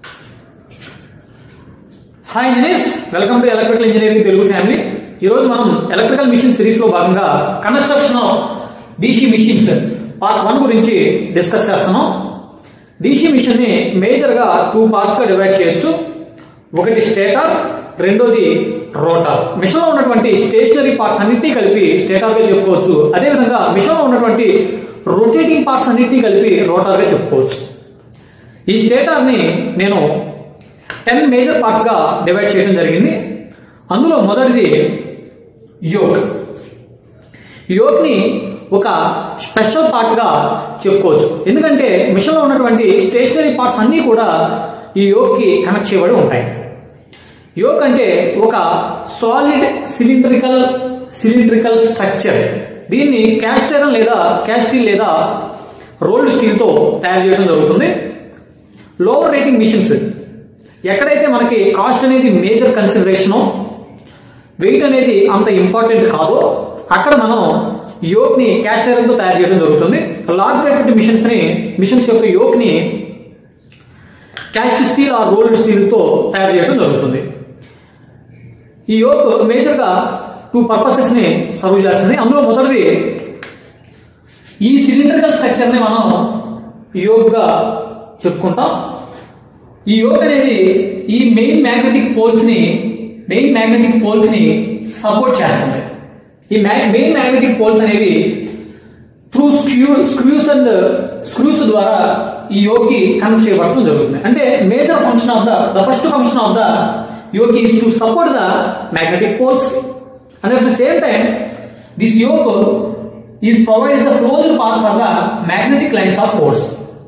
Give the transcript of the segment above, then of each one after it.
Hi engineers welcome to electrical engineering Telugu family ఈ రోజు మనం ఎలక్ట్రికల్ మిషన్ సిరీస్ లో భాగంగా construction of DC machines part one గురించి డిస్కస్ చేస్తున్నాం డీసీ మిషన్ ని మేజర్ గా టూ పార్ట్స్ గా డివైడ్ చేయొచ్చు ఒకటి స్టేటర్ రెండోది రోటర్ మిషన్ లో ఉన్నటువంటి స్టేషనరీ పార్ట్స్ అన్నిటినీ కలిపి స్టేటర్ గా చెప్పుకోవచ్చు అదేవిధంగా మిషన్ లో ఉన్నటువంటి రొటేటింగ్ పార్ట్స్ అన్నిటినీ కలిపి రోటర్ గా చెప్పుకోవచ్చు ఈ స్టేటర్ ని నేను టెన్ మేజర్ పార్ట్స్ గా డివైడ్ చేయడం జరిగింది అందులో మొదటిది యోగ్ యోగ్ ని ఒక స్పెషల్ పార్ట్ గా చెప్పుకోవచ్చు ఎందుకంటే మిషన్ లో ఉన్నటువంటి స్టేషనరీ పార్ట్స్ అన్ని కూడా ఈ యోగ్ కి కనెక్ట్ చేయబడి ఉంటాయి యోగ్ అంటే ఒక సాలిడ్ సిలిండ్రికల్ సిలిండ్రికల్ స్ట్రక్చర్ దీన్ని క్యాస్ట్ ఐరన్ లేదా క్యాస్ట్ స్టీల్ లేదా రోల్డ్ స్టీల్ తో తయారు చేయడం జరుగుతుంది లోవర్ రేటింగ్ మిషన్స్ ఎక్కడైతే మనకి కాస్ట్ అనేది మేజర్ కన్సిడరేషన్ వెయిట్ అనేది అంత ఇంపార్టెంట్ కాదో అక్కడ మనం యోక్ ని క్యాస్ట్ ఐరన్ తో తయారు చేయడం జరుగుతుంది లార్జ్ రేటెడ్ మిషన్స్ ని మిషన్స్ యొక్క యోక్ ని cast steel or rolled steel తో తయారు చేయడం జరుగుతుంది ఈ యోక్ మేజర్ గా టూ పర్పసెస్ ని సర్వ్ చేస్తుంది అందులో మొదటిది ఈ సిలిండ్రికల్ స్ట్రక్చర్ ని మనం యోగ్ గా చెప్పుకుంటాం ఈ యోగ్ అనేది ఈ మెయిన్ మ్యాగ్నెటిక్ పోల్స్ ని మెయిన్ మ్యాగ్నెటిక్ పోల్స్ ని సపోర్ట్ చేస్తుంది ఈ మెయిన్ మ్యాగ్నెటిక్ పోల్స్ అనేవి through screw screws and screws ద్వారా ఈ యోగి కనెక్ట్ చేయబడటం జరుగుతుంది అంటే major function of the the first function of the yoke is to support the magnetic poles and at the same time this yoke is provides the closed path for the magnetic lines of poles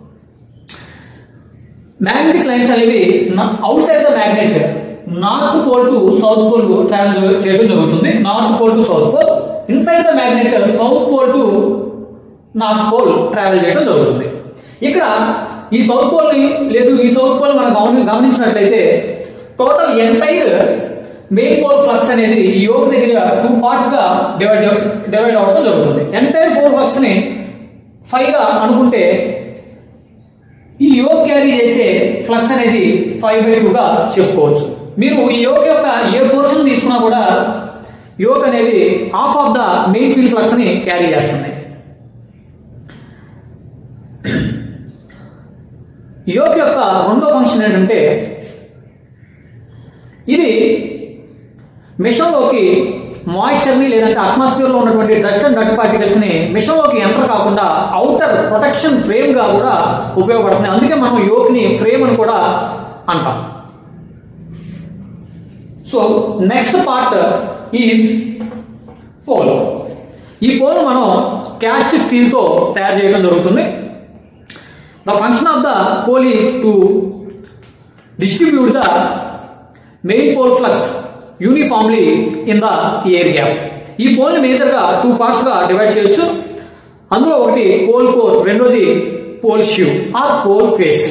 magnetic lines అనేవి out side the magnet north pole to south pole travel చేయడం జరుగుతుంది north pole to south pole inside the magnet south pole to north pole travel చేయడం జరుగుతుంది ఇక్కడ ఈ south pole ని లేదు ఈ సౌత్ పోల్ మనం గమని గమనించినట్లయితే total entire main pole flux అనేది ఈ యోగ దగ్గర టూ పార్ట్స్ గా డివైడ్ డివైడ్ అవ్వడం జరుగుతుంది ఎంటైర్ పోల్ ఫ్లక్స్ ని ఫైవ్ గా అనుకుంటే ఈ యోగ్ క్యారీ చేసే ఫ్లక్స్ అనేది ఫైవ్ బై టూ గా చెప్పుకోవచ్చు మీరు ఈ యోగ్ యొక్క ఏ పోర్షన్ తీసుకున్నా కూడా యోగ్ అనేది half of the main field flux ని క్యారీ చేస్తుంది యోగ్ యొక్క రెండో ఫంక్షన్ ఏంటంటే ఇది మిషన్ లోకి మాయిశ్చర్ ని లేదంటే అట్మాస్ఫియర్ లో ఉన్నటువంటి డస్ట్ అండ్ డట్ పార్టికల్స్ ని మిషన్ లోకి ఎంటర్ కాకుండా అవుటర్ ప్రొటెక్షన్ ఫ్రేమ్ గా కూడా ఉపయోగపడుతుంది అందుకే మనం యోక్ ని ఫ్రేమ్ అని కూడా అంటాం so next part is pole ఈ పోల్ మనం క్యాస్ట్ స్టీల్ తో తయారు చేయడం జరుగుతుంది the function of the pole is to distribute the main pole flux uniformly in the area ఈ పోల్ మేజర్ గా టూ పార్ట్స్ గా డివైడ్ చేయొచ్చు అందులో ఒకటి పోల్ కోర్ రెండోది pole shoe or pole face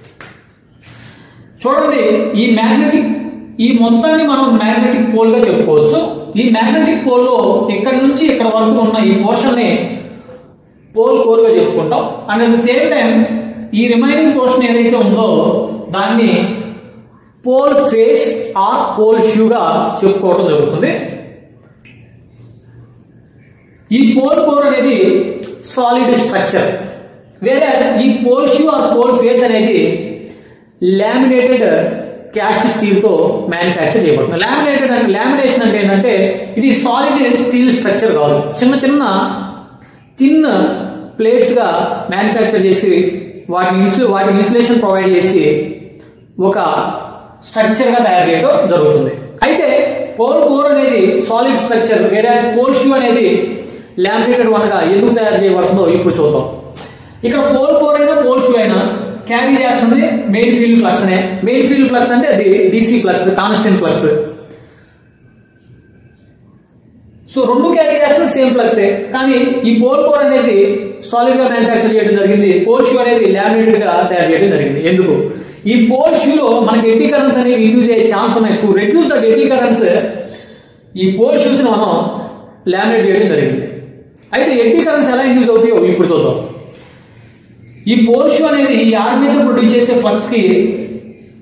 చూడండి ఈ మ్యాగ్నెటిక్ ఈ మొత్తాన్ని మనం మ్యాగ్నెటిక్ పోల్ గా చెప్పుకోవచ్చు ఈ మ్యాగ్నెటిక్ పోల్ లో ఇక్కడ నుంచి ఇక్కడ వరకు ఉన్న ఈ పోర్షన్ ని పోల్ కోర్ గా చెప్పుకుంటాం and at the same time ఈ రిమైనింగ్ పోర్షన్ ఏదైతే ఉందో దాన్ని పోల్ ఫేస్ ఆర్ పోల్ షూగా చెప్పుకోవడం జరుగుతుంది ఈ పోల్ కోర్ అనేది సాలిడ్ స్ట్రక్చర్ వేరే ఈ pole shoe or pole face అనేది లామినేటెడ్ క్యాస్ట్ స్టీల్ తో మ్యానుఫ్యాక్చర్ చేయబడుతుంది లామినేటెడ్ అంటే లామినేషన్ అంటే ఏంటంటే ఇది సాలిడ్ స్టీల్ స్ట్రక్చర్ కాదు చిన్న చిన్న థిన్ ప్లేట్స్ గా మ్యానుఫ్యాక్చర్ చేసి వాటిని ఇన్సు వాటికి ఇన్సులేషన్ ప్రొవైడ్ చేసి ఒక స్ట్రక్చర్ గా తయారు చేయడం జరుగుతుంది అయితే పోల్ కోర్ అనేది సాలిడ్ స్ట్రక్చర్ వేరే పోల్ షూ అనేది లామినేటెడ్ వన్ గా ఎందుకు తయారు చేయబడుతుందో ఇప్పుడు చూద్దాం ఇక్కడ పోల్ కోర్ అయినా పోల్ షూ అయినా క్యారీ చేస్తుంది మెయిన్ ఫీల్డ్ ఫ్లక్స్ అనే మెయిన్ ఫీల్డ్ ఫ్లక్స్ అంటే అది DC flux constant flux so రెండు క్యారీ చేస్తుంది సేమ్ ఫ్లక్స్ కానీ ఈ పోల్ కోర్ అనేది సాలిడ్ గా మ్యానుఫ్యాక్చర్ చేయడం జరిగింది పోల్ షూ అనేది లామినేటెడ్ గా తయారు చేయడం జరిగింది ఎందుకు ఈ పోల్ షూలో మనకి ఎడ్డీ కరెంట్స్ అనేవి ఇండ్యూస్ అయ్యే ఛాన్స్ ఉన్నాయి to reduce the eddy currents ఈ పోల్ షూస్ ని మనం లామినేట్ చేయడం జరిగింది అయితే ఎడ్డీ కరెంట్స్ ఎలా ఇండ్యూస్ అవుతాయో ఇప్పుడు చూద్దాం ఈ పోల్ షూ అనేది ఈ ఆర్మేచర్ ప్రొడ్యూస్ చేసే ఫ్లక్స్ కి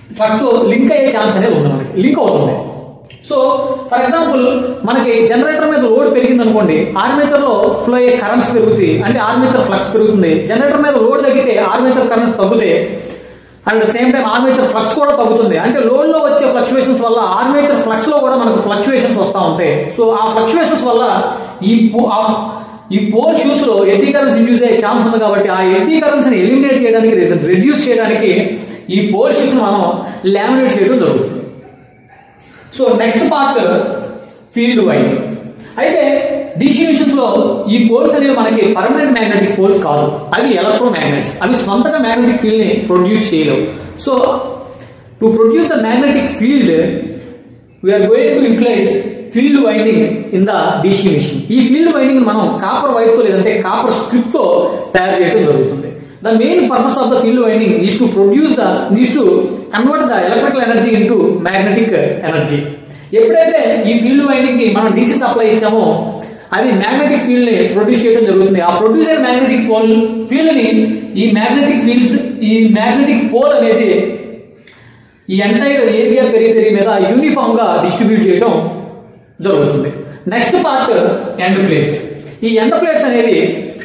ఫ్లక్స్ తో లింక్ అయ్యే ఛాన్స్ అనేది ఉంది మనకి లింక్ అవుతుంది సో ఫర్ ఎగ్జాంపుల్ మనకి జనరేటర్ మీద లోడ్ పెరిగింది అనుకోండి ఆర్మేచర్ లో ఫ్లో అయ్యే కరెంట్స్ పెరుగుతాయి అంటే ఆర్మేచర్ ఫ్లక్స్ పెరుగుతుంది జనరేటర్ మీద లోడ్ తగ్గితే ఆర్మేచర్ కరెంట్స్ తగ్గుతాయి and same time armature flux కూడా తగ్గుతుంది అంటే లోడ్ లో వచ్చే ఫ్లక్చువేషన్స్ వల్ల ఆర్మేచర్ ఫ్లక్స్ లో కూడా మనకు ఫ్లక్చువేషన్స్ వస్తూ ఉంటాయి సో ఆ ఫ్లక్చువేషన్స్ వల్ల ఈ పో- ఆ- ఈ పోల్ షూస్ లో ఎడ్డీ కరెన్స్ ఇండ్యూస్ అయ్యే ఛాన్స్ ఉంది కాబట్టి ఆ ఎడ్డీ కరెన్స్ ని ఎలిమినేట్ చేయడానికి రెడ్యూస్ చేయడానికి ఈ పోల్ షూస్ మనం లామినేట్ చేయడం జరుగుతుంది so next part field winding అయితే డిసి మిషన్స్ లో ఈ పోల్స్ అనేవి మనకి పర్మనెంట్ మ్యాగ్నెటిక్ పోల్స్ కాదు అవి ఎలక్ట్రో మ్యాగ్నెట్స్ అవి స్వంతగా మ్యాగ్నెటిక్ ఫీల్డ్ ని ప్రొడ్యూస్ చేయలేవు so to produce the magnetic field we're going to utilize field winding in the DC machine ఈ ఫీల్డ్ వైండింగ్ మనం కాపర్ వైర్ తో లేదంటే కాపర్ స్ట్రిప్ తో తయారు చేయడం జరుగుతుంది the main purpose of the field winding is to produce the is to convert the electrical energy into magnetic energy ఎప్పుడైతే ఈ ఫీల్డ్ వైండింగ్ కి మనం డిసి సప్లై ఇచ్చామో అది మ్యాగ్నెటిక్ ఫీల్డ్ ని ప్రొడ్యూస్ చేయడం జరుగుతుంది ఆ ప్రొడ్యూస్ అయిన మ్యాగ్నెటిక్ పోల్ ఫీల్డ్ ని ఈ మ్యాగ్నెటిక్ ఫీల్డ్స్ ఈ మ్యాగ్నెటిక్ పోల్ అనేది ఈ ఎంటైర్ ఏరియా పెరిఫెరీ మీద యూనిఫామ్ గా డిస్ట్రిబ్యూట్ చేయడం జరుగుతుంది నెక్స్ట్ పార్ట్ ఎండ్ ప్లేట్స్ ఈ ఎండ్ ప్లేట్స్ అనేవి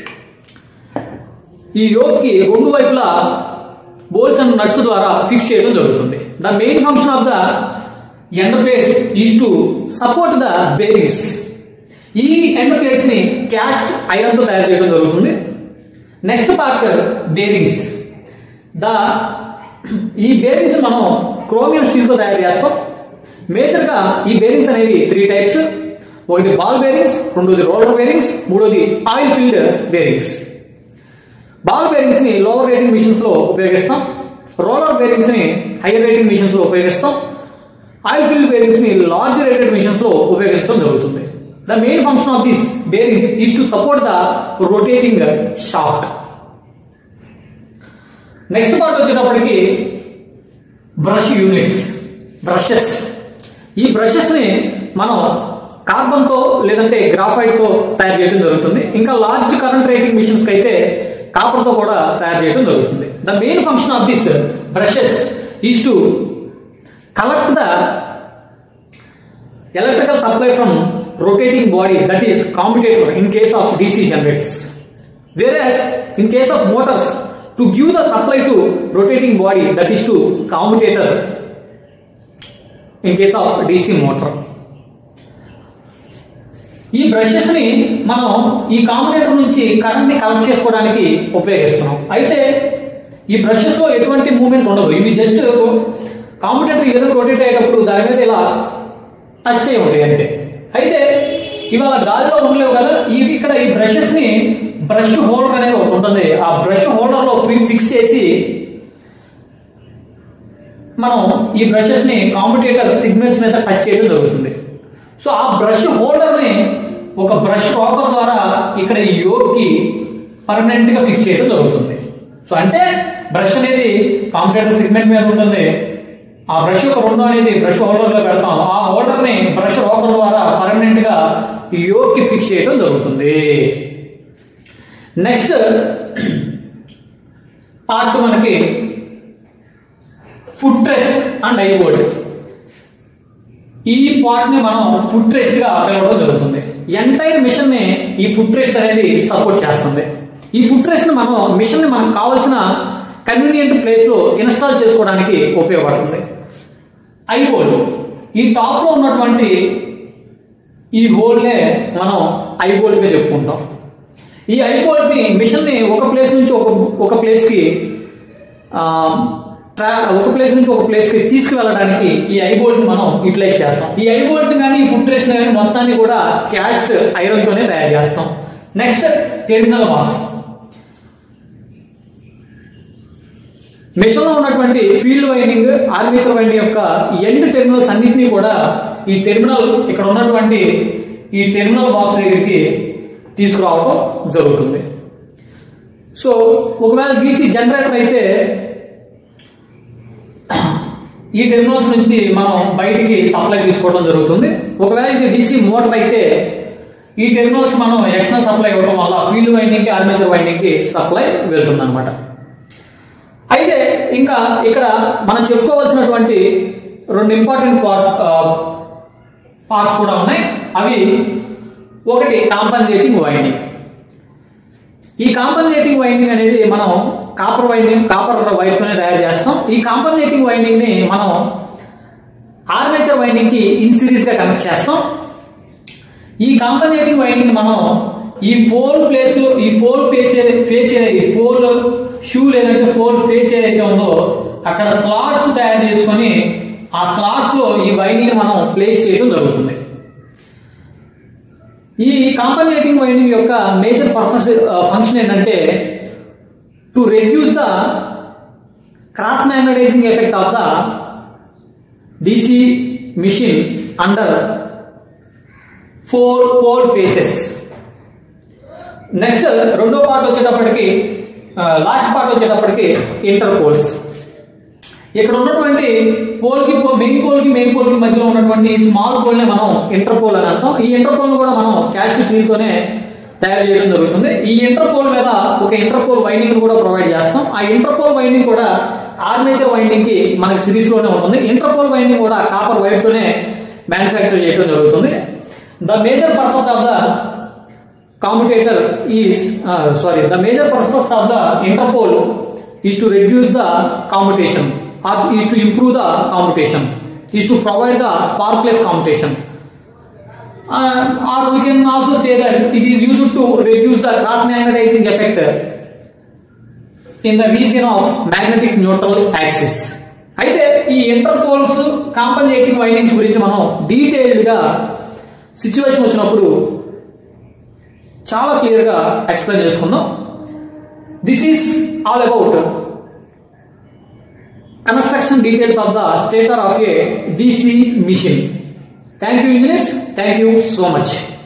ఈ యోగ్ కి రెండు వైపులా బోల్స్ అండ్ నట్స్ ద్వారా ఫిక్స్ చేయడం జరుగుతుంది the main function of the end plates is to support the bearings ఈ ఎండ్ ప్లేట్స్ ని క్యాస్ట్ ఐరన్ తో తయారు చేయడం జరుగుతుంది నెక్స్ట్ పార్ట్ బేరింగ్స్ ద ఈ బేరింగ్స్ మనం క్రోమియం స్టీల్ తో తయారు చేస్తాం మేజర్ గా ఈ బేరింగ్స్ అనేవి త్రీ టైప్స్ ఒకటి బాల్ బేరింగ్స్ రెండోది రోలర్ బేరింగ్స్ మూడోది oil field bearings ball bearings ని లోవర్ రేటింగ్ మిషన్స్ లో ఉపయోగిస్తాం రోలర్ బేరింగ్స్ ని హైయర్ రేటింగ్ మిషన్స్ లో ఉపయోగిస్తాం ఆయిల్ ఫీల్డ్ బేరింగ్స్ ని లార్జ్ రేటెడ్ మిషన్స్ లో ఉపయోగించడం జరుగుతుంది the main function of this bearings is to support the rotating shaft next part వచ్చేటప్పటికి బ్రష్ యూనిట్స్ బ్రషెస్ ఈ బ్రషెస్ ని మనం కార్బన్ తో లేదంటే గ్రాఫైట్ తో తయారు చేయడం జరుగుతుంది ఇంకా లార్జ్ కరెంట్ రేటింగ్ మిషన్స్ కి అయితే కాపర్ తో కూడా తయారు చేయడం జరుగుతుంది the main function of this brushes is to collect the electrical supply from rotating body that is commutator in case of DC generators. Whereas in case of motors, to give the supply to rotating body that is to commutator in case of DC motor. ఈ brushes ని మనం ఈ competitor నుంచి current ని collect చేసుకోవడానికి ఉపయోగిస్తున్నాం అయితే ఈ brushes లో ఎటువంటి మూవ్మెంట్ ఉండదు ఇవి జస్ట్ కాంపిటేటర్ ఈ విధంగా రొటేట్ అయ్యేటప్పుడు దాని మీద ఇలా టచ్ అయి ఉంటాయి అంతే అయితే ఇవాళ గాలిలో ఉండలేవు కదా ఈ ఇక్కడ ఈ బ్రషెస్ ని బ్రష్ హోల్డర్ అనేది ఒకటి ఉంటుంది ఆ బ్రష్ హోల్డర్ లో ఫిక్స్ చేసి మనం ఈ బ్రషెస్ ని కాంపిటేటర్ సిగ్నల్స్ మీద టచ్ చేయడం జరుగుతుంది సో ఆ బ్రష్ హోల్డర్ ని ఒక బ్రష్ రాకర్ ద్వారా ఇక్కడ ఈ యోగ్ కి పర్మనెంట్ గా ఫిక్స్ చేయడం జరుగుతుంది సో అంటే బ్రష్ అనేది కాంపిటేటర్ సిగ్మెంట్ మీద ఉంటుంది ఆ బ్రష్ యొక్క రెండు అనేది బ్రష్ హోల్డర్ లో పెడతాం ఆ హోల్డర్ ని బ్రష్ రోకర్ ద్వారా పర్మనెంట్ గా ఈ యోగ్ కి ఫిక్స్ చేయడం జరుగుతుంది నెక్స్ట్ పార్ట్ మనకి ఫుట్ రెస్ట్ అండ్ ఐబోర్డ్ ఈ పార్ట్ ని మనం ఫుట్ రెస్ట్ గా పిలవడం జరుగుతుంది ఎంటైర్ మిషన్ ని ఈ ఫుట్ రెస్ట్ అనేది సపోర్ట్ చేస్తుంది ఈ ఫుట్ రెస్ట్ ని మనం మిషన్ ని మనకు కావాల్సిన కన్వీనియంట్ ప్లేస్ లో ఇన్స్టాల్ చేసుకోవడానికి ఉపయోగపడుతుంది ఐ హోల్ ఈ టాప్ లో ఉన్నటువంటి ఈ హోల్ నే మనం ఐ బోల్ట్ గా చెప్పుకుంటాం ఈ ఐ బోల్ట్ ని మిషన్ ని ఒక ప్లేస్ నుంచి ఒక ఒక ప్లేస్ కి ఆ, ట్రా ఒక ప్లేస్ నుంచి ఒక ప్లేస్ కి తీసుకువెళ్ళడానికి ఈ ఐ బోల్ట్ ని మనం యూటిలైజ్ చేస్తాం ఈ ఐ బోల్ట్ కానీ ఈ ఫుట్ రెస్ట్ కానీ మొత్తాన్ని కూడా క్యాస్ట్ ఐరన్ తోనే తయారు చేస్తాం నెక్స్ట్ టెర్మినల్ బాక్స్ మిషన్ లో ఉన్నటువంటి ఫీల్డ్ వైండింగ్ ఆర్మేచర్ వైండింగ్ యొక్క ఎండ్ టెర్మినల్స్ అన్నింటినీ కూడా ఈ టెర్మినల్ ఇక్కడ ఉన్నటువంటి ఈ టెర్మినల్ బాక్స్ దగ్గరికి తీసుకురావడం జరుగుతుంది సో ఒకవేళ డీసీ జనరేటర్ అయితే ఈ టెర్మినల్స్ నుంచి మనం బయటికి సప్లై తీసుకోవడం జరుగుతుంది ఒకవేళ ఇది డీసీ మోటార్ అయితే ఈ టెర్మినల్స్ మనం ఎక్స్టర్నల్ సప్లై ఇవ్వడం వల్ల ఫీల్డ్ వైండింగ్ కి ఆర్మేచర్ వైండింగ్ కి సప్లై వెళ్తుంది అనమాట అయితే ఇంకా ఇక్కడ మనం చెప్పుకోవాల్సినటువంటి రెండు ఇంపార్టెంట్ పార్ట్ పార్ట్స్ కూడా ఉన్నాయి అవి ఒకటి కాంపన్సేటింగ్ వైండింగ్ ఈ కాంపన్సేటింగ్ వైండింగ్ అనేది మనం కాపర్ వైండింగ్ కాపర్ వైర్ తోనే తయారు చేస్తాం ఈ కాంపన్సేటింగ్ వైండింగ్ ని మనం ఆర్మేచర్ వైండింగ్ కి ఇన్ సిరీస్ గా కనెక్ట్ చేస్తాం ఈ కాంపన్సేటింగ్ వైండింగ్ మనం ఈ ఫోర్ ప్లేస్ లో ఈ ఫోర్ ఫేస్ ఫేస్ ఏదైతే ఫోర్ షూ లేదంటే ఫోర్ ఫేస్ ఏదైతే ఉందో అక్కడ స్లాట్స్ తయారు చేసుకొని ఆ స్లాట్స్ లో ఈ వైండింగ్ మనం ప్లేస్ చేయడం జరుగుతుంది ఈ కాంపన్సేటింగ్ వైండింగ్ యొక్క మేజర్ పర్పస్ ఫంక్షన్ ఏంటంటే to reduce the cross magnetizing effect of the DC machine under pole pole faces next రెండో పార్ట్ వచ్చేటప్పటికి లాస్ట్ పార్ట్ వచ్చేటప్పటికి ఇంటర్ పోల్స్ ఇక్కడ ఉన్నటువంటి పోల్ కి మెయిన్ పోల్ కి మెయిన్ పోల్ కి మధ్యలో ఉన్నటువంటి స్మాల్ పోల్ ని మనం ఇంటర్ పోల్ అని అంటాం ఈ ఇంటర్ పోల్ కూడా మనం క్యాస్ట్ తోనే తయారు చేయడం జరుగుతుంది ఈ ఇంటర్ పోల్ మీద ఒక ఇంటర్ పోల్ వైండింగ్ కూడా ప్రొవైడ్ చేస్తాం ఆ ఇంటర్ పోల్ వైండింగ్ కూడా ఆర్మేచర్ వైండింగ్ కి మనకి సిరీస్ లోనే ఉంటుంది ఇంటర్ పోల్ వైండింగ్ కూడా కాపర్ వైర్ తోనే మ్యానుఫ్యాక్చర్ చేయడం జరుగుతుంది the major purpose of the commutator is uh, sorry the major purpose of the interpole is to reduce the commutation or is to improve the commutation is to provide the sparkless commutation uh, or we can also say that it is used to reduce the cross magnetizing effect in the region of magnetic neutral axis అయితే ఈ ఇంటర్పోల్స్ compensating windings గురించి మనం detailed గా situation వచ్చినప్పుడు చాలా clear గా explain చేసుకుందాం this is all about construction details of the stator of a DC machine thank you engineers thank you so much